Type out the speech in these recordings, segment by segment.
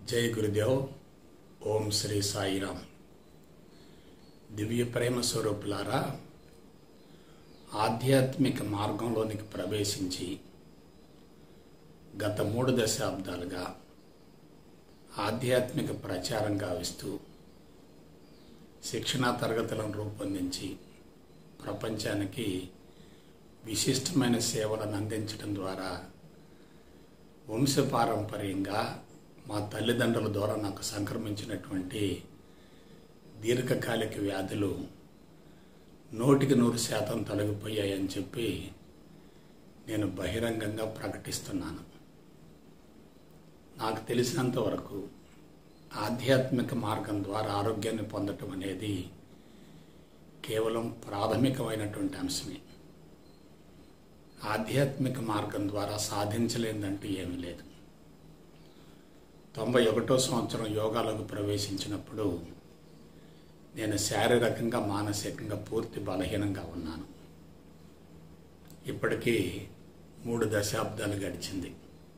జై గురుదేవ్ ఓం శ్రీ సాయిరామ్ దివ్య ప్రేమ స్వరూపులారా ఆధ్యాత్మిక మార్గంలోనికి ప్రవేశించి గత మూడు దశాబ్దాలుగా ఆధ్యాత్మిక ప్రచారం గావిస్తూ శిక్షణా తరగతులను రూపొందించి ప్రపంచానికి విశిష్టమైన సేవలను అందించడం ద్వారా వంశపారంపర్యంగా మా తల్లిదండ్రుల ద్వారా నాకు సంక్రమించినటువంటి దీర్ఘకాలిక వ్యాధులు నూటికి నూరు శాతం తొలగిపోయాయని చెప్పి నేను బహిరంగంగా ప్రకటిస్తున్నాను నాకు తెలిసినంత వరకు ఆధ్యాత్మిక మార్గం ద్వారా ఆరోగ్యాన్ని పొందటం అనేది కేవలం ప్రాథమికమైనటువంటి అంశమే ఆధ్యాత్మిక మార్గం ద్వారా సాధించలేదంటూ ఏమీ లేదు తొంభై ఒకటో సంవత్సరం యోగాలోకి ప్రవేశించినప్పుడు నేను శారీరకంగా మానసికంగా పూర్తి బలహీనంగా ఉన్నాను ఇప్పటికీ మూడు దశాబ్దాలు గడిచింది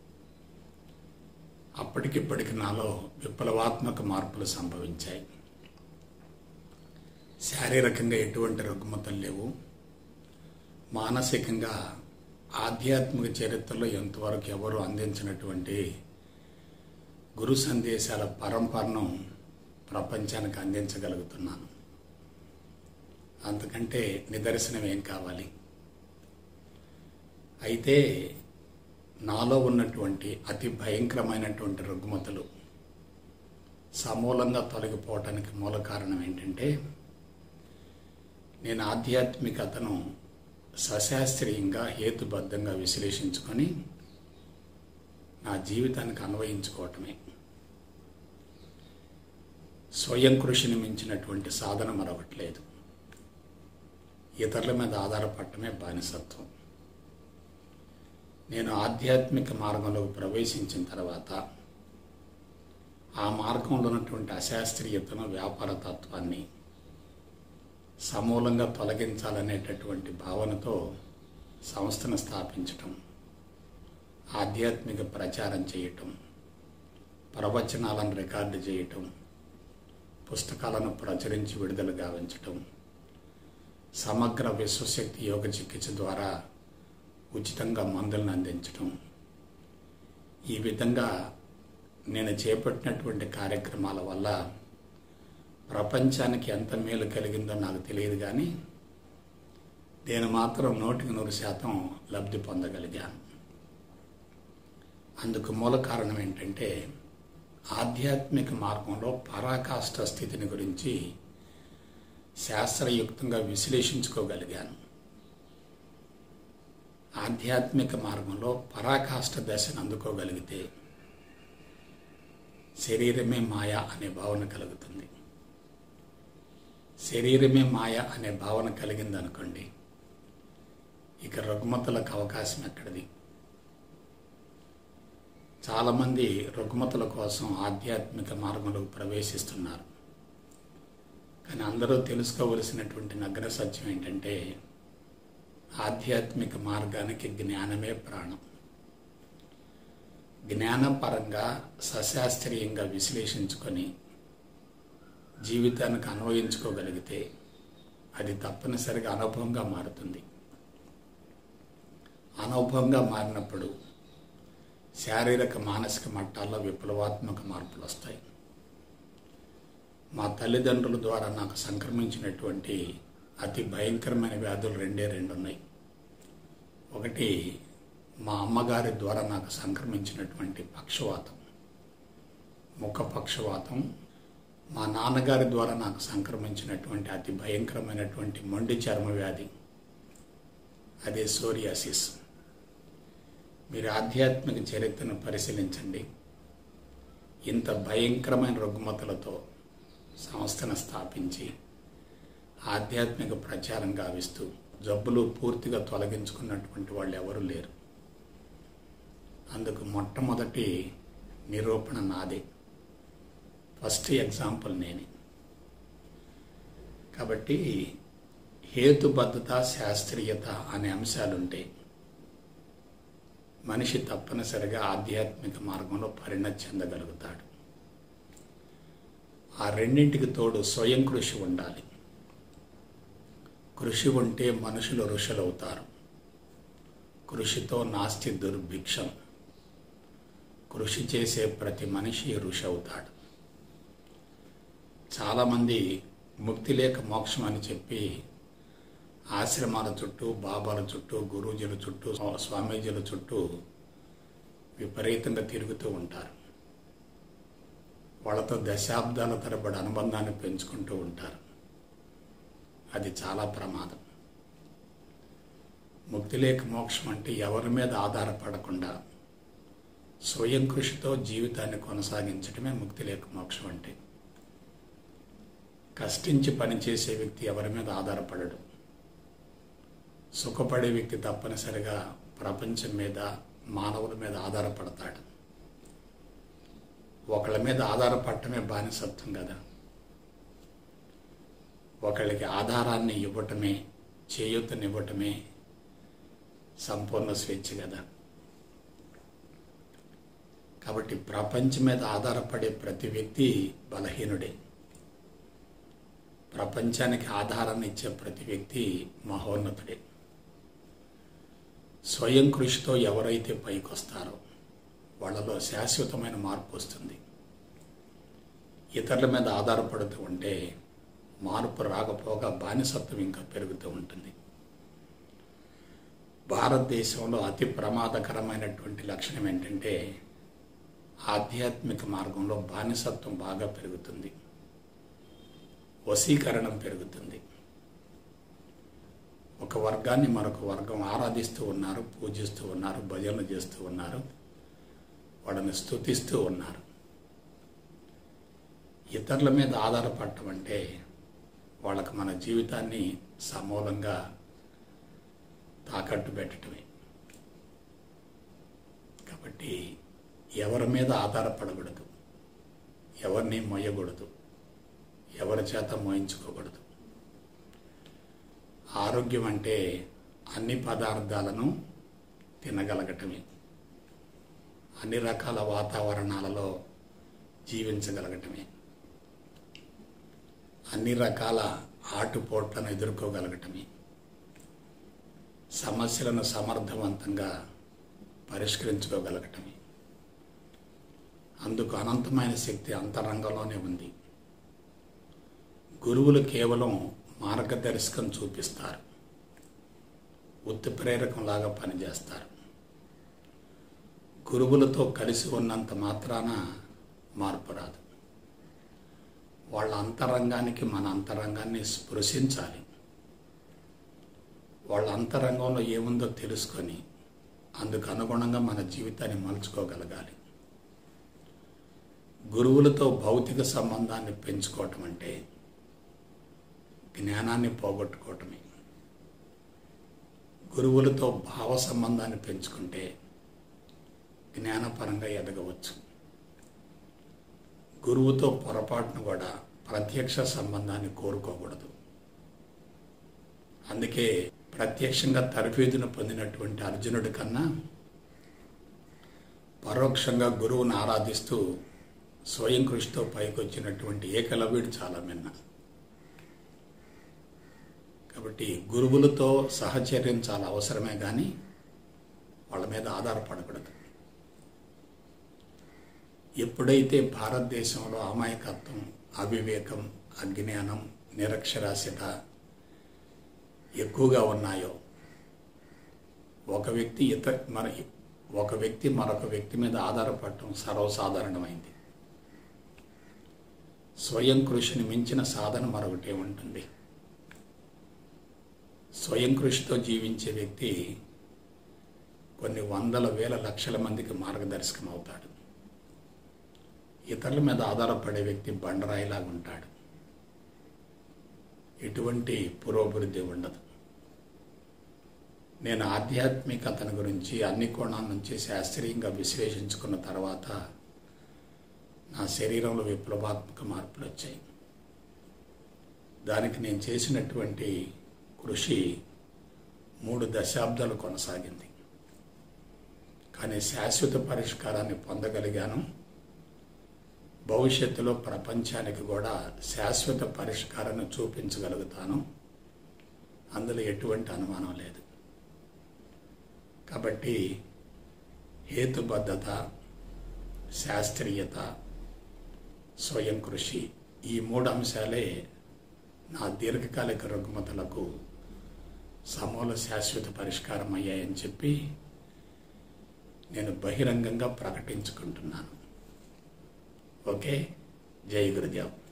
అప్పటికిప్పటికి నాలో విప్లవాత్మక మార్పులు సంభవించాయి శారీరకంగా ఎటువంటి రుగ్మతలు లేవు మానసికంగా ఆధ్యాత్మిక చరిత్రలో ఎంతవరకు ఎవరు అందించినటువంటి గురు సందేశాల పరంపరను ప్రపంచానికి అందించగలుగుతున్నాను అంతకంటే నిదర్శనం ఏం కావాలి అయితే నాలో ఉన్నటువంటి అతి భయంకరమైనటువంటి రుగ్మతలు సమూలంగా తొలగిపోవటానికి మూల కారణం ఏంటంటే నేను ఆధ్యాత్మికతను సశాస్త్రీయంగా హేతుబద్ధంగా విశ్లేషించుకొని నా జీవితానికి అన్వయించుకోవటమే స్వయం కృషిని మించినటువంటి సాధన మరొకటి లేదు ఇతరుల మీద ఆధారపడటమే బానిసత్వం నేను ఆధ్యాత్మిక మార్గంలోకి ప్రవేశించిన తర్వాత ఆ మార్గంలో ఉన్నటువంటి అశాస్త్రీయతను వ్యాపార తత్వాన్ని సమూలంగా తొలగించాలనేటటువంటి భావనతో సంస్థను స్థాపించటం ఆధ్యాత్మిక ప్రచారం చేయటం ప్రవచనాలను రికార్డు చేయటం పుస్తకాలను ప్రచురించి విడుదల గావించటం సమగ్ర విశ్వశక్తి యోగ చికిత్స ద్వారా ఉచితంగా మందులను అందించటం ఈ విధంగా నేను చేపట్టినటువంటి కార్యక్రమాల వల్ల ప్రపంచానికి ఎంత మేలు కలిగిందో నాకు తెలియదు కానీ నేను మాత్రం నూటికి నూరు శాతం లబ్ధి పొందగలిగాను అందుకు మూల కారణం ఏంటంటే ఆధ్యాత్మిక మార్గంలో పరాకాష్ట స్థితిని గురించి శాస్త్రయుక్తంగా విశ్లేషించుకోగలిగాను ఆధ్యాత్మిక మార్గంలో పరాకాష్ట దశను అందుకోగలిగితే శరీరమే మాయ అనే భావన కలుగుతుంది శరీరమే మాయ అనే భావన కలిగింది అనుకోండి ఇక రుగ్మతలకు అవకాశం ఎక్కడిది చాలామంది రుగ్మతల కోసం ఆధ్యాత్మిక మార్గంలోకి ప్రవేశిస్తున్నారు కానీ అందరూ తెలుసుకోవలసినటువంటి నగ్న సత్యం ఏంటంటే ఆధ్యాత్మిక మార్గానికి జ్ఞానమే ప్రాణం జ్ఞానపరంగా సశాస్త్రీయంగా విశ్లేషించుకొని జీవితానికి అన్వయించుకోగలిగితే అది తప్పనిసరిగా అనుభవంగా మారుతుంది అనుభవంగా మారినప్పుడు శారీరక మానసిక మట్టాల్లో విప్లవాత్మక మార్పులు వస్తాయి మా తల్లిదండ్రుల ద్వారా నాకు సంక్రమించినటువంటి అతి భయంకరమైన వ్యాధులు రెండే రెండు ఉన్నాయి ఒకటి మా అమ్మగారి ద్వారా నాకు సంక్రమించినటువంటి పక్షవాతం ముఖ పక్షవాతం మా నాన్నగారి ద్వారా నాకు సంక్రమించినటువంటి అతి భయంకరమైనటువంటి మొండి చర్మ వ్యాధి అదే సోరియాసిస్ మీరు ఆధ్యాత్మిక చరిత్రను పరిశీలించండి ఇంత భయంకరమైన రుగ్మతలతో సంస్థను స్థాపించి ఆధ్యాత్మిక ప్రచారం గావిస్తూ జబ్బులు పూర్తిగా తొలగించుకున్నటువంటి వాళ్ళు ఎవరు లేరు అందుకు మొట్టమొదటి నిరూపణ నాదే ఫస్ట్ ఎగ్జాంపుల్ నేనే కాబట్టి హేతుబద్ధత శాస్త్రీయత అనే అంశాలుంటే మనిషి తప్పనిసరిగా ఆధ్యాత్మిక మార్గంలో పరిణతి చెందగలుగుతాడు ఆ రెండింటికి తోడు స్వయం కృషి ఉండాలి కృషి ఉంటే మనుషులు ఋషులవుతారు కృషితో నాస్తి దుర్భిక్షం కృషి చేసే ప్రతి మనిషి ఋషి అవుతాడు చాలామంది ముక్తి లేక మోక్షం అని చెప్పి ఆశ్రమాల చుట్టూ బాబాల చుట్టూ గురూజీల చుట్టూ స్వామీజీల చుట్టూ విపరీతంగా తిరుగుతూ ఉంటారు వాళ్ళతో దశాబ్దాల తరబడి అనుబంధాన్ని పెంచుకుంటూ ఉంటారు అది చాలా ప్రమాదం ముక్తి లేక మోక్షం అంటే ఎవరి మీద ఆధారపడకుండా స్వయం కృషితో జీవితాన్ని కొనసాగించడమే ముక్తి లేక మోక్షం అంటే కష్టించి పనిచేసే వ్యక్తి ఎవరి మీద ఆధారపడడు సుఖపడే వ్యక్తి తప్పనిసరిగా ప్రపంచం మీద మానవుల మీద ఆధారపడతాడు ఒకళ్ళ మీద ఆధారపడటమే బానిసత్వం కదా ఒకళ్ళకి ఆధారాన్ని ఇవ్వటమే చేయూతనివ్వటమే సంపూర్ణ స్వేచ్ఛ కదా కాబట్టి ప్రపంచం మీద ఆధారపడే ప్రతి వ్యక్తి బలహీనుడే ప్రపంచానికి ఆధారాన్ని ఇచ్చే ప్రతి వ్యక్తి మహోన్నతుడే స్వయం కృషితో ఎవరైతే పైకొస్తారో వాళ్ళలో శాశ్వతమైన మార్పు వస్తుంది ఇతరుల మీద ఆధారపడుతూ ఉంటే మార్పు రాకపోగా బానిసత్వం ఇంకా పెరుగుతూ ఉంటుంది భారతదేశంలో అతి ప్రమాదకరమైనటువంటి లక్షణం ఏంటంటే ఆధ్యాత్మిక మార్గంలో బానిసత్వం బాగా పెరుగుతుంది వశీకరణం పెరుగుతుంది ఒక వర్గాన్ని మరొక వర్గం ఆరాధిస్తూ ఉన్నారు పూజిస్తూ ఉన్నారు భజనలు చేస్తూ ఉన్నారు వాళ్ళని స్థుతిస్తూ ఉన్నారు ఇతరుల మీద ఆధారపడటం అంటే వాళ్ళకు మన జీవితాన్ని సమూలంగా తాకట్టు పెట్టడమే కాబట్టి ఎవరి మీద ఆధారపడకూడదు ఎవరిని మొయ్యకూడదు ఎవరి చేత మోయించుకోకూడదు ఆరోగ్యం అంటే అన్ని పదార్థాలను తినగలగటమే అన్ని రకాల వాతావరణాలలో జీవించగలగటమే అన్ని రకాల ఆటుపోట్లను ఎదుర్కోగలగటమే సమస్యలను సమర్థవంతంగా పరిష్కరించుకోగలగటమే అందుకు అనంతమైన శక్తి అంతరంగంలోనే ఉంది గురువులు కేవలం మార్గదర్శకం చూపిస్తారు ఉత్తి ప్రేరకంలాగా పనిచేస్తారు గురువులతో కలిసి ఉన్నంత మాత్రాన మార్పు రాదు వాళ్ళ అంతరంగానికి మన అంతరంగాన్ని స్పృశించాలి వాళ్ళ అంతరంగంలో ఏముందో తెలుసుకొని అందుకు అనుగుణంగా మన జీవితాన్ని మలుచుకోగలగాలి గురువులతో భౌతిక సంబంధాన్ని పెంచుకోవటం అంటే జ్ఞానాన్ని పోగొట్టుకోవటమే గురువులతో భావ సంబంధాన్ని పెంచుకుంటే జ్ఞానపరంగా ఎదగవచ్చు గురువుతో పొరపాటును కూడా ప్రత్యక్ష సంబంధాన్ని కోరుకోకూడదు అందుకే ప్రత్యక్షంగా తరఫీదును పొందినటువంటి అర్జునుడి కన్నా పరోక్షంగా గురువును ఆరాధిస్తూ స్వయం కృషితో పైకొచ్చినటువంటి ఏకలవ్యుడు చాలా మిన్న కాబట్టి గురువులతో సహచర్యం చాలా అవసరమే కానీ వాళ్ళ మీద ఆధారపడకూడదు ఎప్పుడైతే భారతదేశంలో అమాయకత్వం అవివేకం అజ్ఞానం నిరక్షరాస్యత ఎక్కువగా ఉన్నాయో ఒక వ్యక్తి ఇతర మన ఒక వ్యక్తి మరొక వ్యక్తి మీద ఆధారపడటం సర్వసాధారణమైంది స్వయం కృషిని మించిన సాధన మరొకటి ఉంటుంది స్వయం కృషితో జీవించే వ్యక్తి కొన్ని వందల వేల లక్షల మందికి మార్గదర్శకం అవుతాడు ఇతరుల మీద ఆధారపడే వ్యక్తి బండరాయిలాగా ఉంటాడు ఎటువంటి పురోభివృద్ధి ఉండదు నేను ఆధ్యాత్మికతను గురించి అన్ని కోణాల నుంచి శాస్త్రీయంగా విశ్లేషించుకున్న తర్వాత నా శరీరంలో విప్లవాత్మక మార్పులు వచ్చాయి దానికి నేను చేసినటువంటి కృషి మూడు దశాబ్దాలు కొనసాగింది కానీ శాశ్వత పరిష్కారాన్ని పొందగలిగాను భవిష్యత్తులో ప్రపంచానికి కూడా శాశ్వత పరిష్కారాన్ని చూపించగలుగుతాను అందులో ఎటువంటి అనుమానం లేదు కాబట్టి హేతుబద్ధత శాస్త్రీయత స్వయం కృషి ఈ మూడు అంశాలే నా దీర్ఘకాలిక రుగ్మతలకు సమూల శాశ్వత పరిష్కారం అయ్యాయని చెప్పి నేను బహిరంగంగా ప్రకటించుకుంటున్నాను ఓకే జై గురుదేవ్